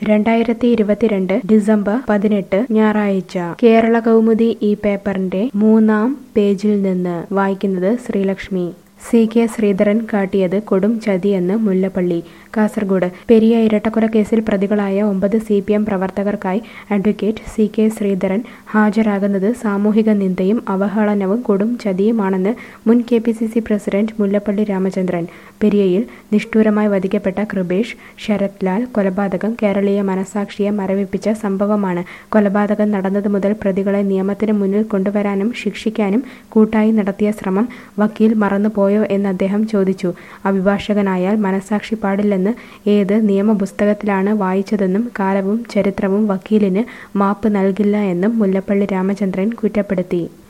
രണ്ടായിരത്തി ഇരുപത്തിരണ്ട് ഡിസംബർ പതിനെട്ട് ഞായറാഴ്ച കേരള കൗമുദി ഈ പേപ്പറിന്റെ മൂന്നാം പേജിൽ നിന്ന് വായിക്കുന്നത് ശ്രീലക്ഷ്മി സി കെ ശ്രീധരൻ കാട്ടിയത് കൊടും ചതിയെന്ന് മുല്ലപ്പള്ളി കാസർഗോഡ് പെരിയ ഇരട്ടക്കൊല കേസിൽ പ്രതികളായ ഒമ്പത് സി പി എം പ്രവർത്തകർക്കായി അഡ്വക്കേറ്റ് സി കെ ശ്രീധരൻ ഹാജരാകുന്നത് സാമൂഹിക നിന്ദയും അവഹേളനവും കൊടും ചതിയുമാണെന്ന് മുൻ K P C C president Mullappally Ramachandran പെരിയയിൽ നിഷ്ഠൂരമായി വധിക്കപ്പെട്ട കൃപേഷ് ശരത് ലാൽ കൊലപാതകം കേരളീയ മനസാക്ഷിയെ മരവിപ്പിച്ച സംഭവമാണ് കൊലപാതകം നടന്നതു മുതൽ പ്രതികളെ നിയമത്തിന് മുന്നിൽ കൊണ്ടുവരാനും ശിക്ഷിക്കാനും കൂട്ടായി നടത്തിയ ശ്രമം വക്കീൽ മറന്നുപോയോ എന്ന് അദ്ദേഹം ചോദിച്ചു അഭിഭാഷകനായാൽ മനസാക്ഷി പാടില്ലെന്ന് ഏത് നിയമപുസ്തകത്തിലാണ് വായിച്ചതെന്നും കാലവും ചരിത്രവും വക്കീലിന് മാപ്പ് നൽകില്ല എന്നും മുല്ലപ്പള്ളി രാമചന്ദ്രൻ കുറ്റപ്പെടുത്തി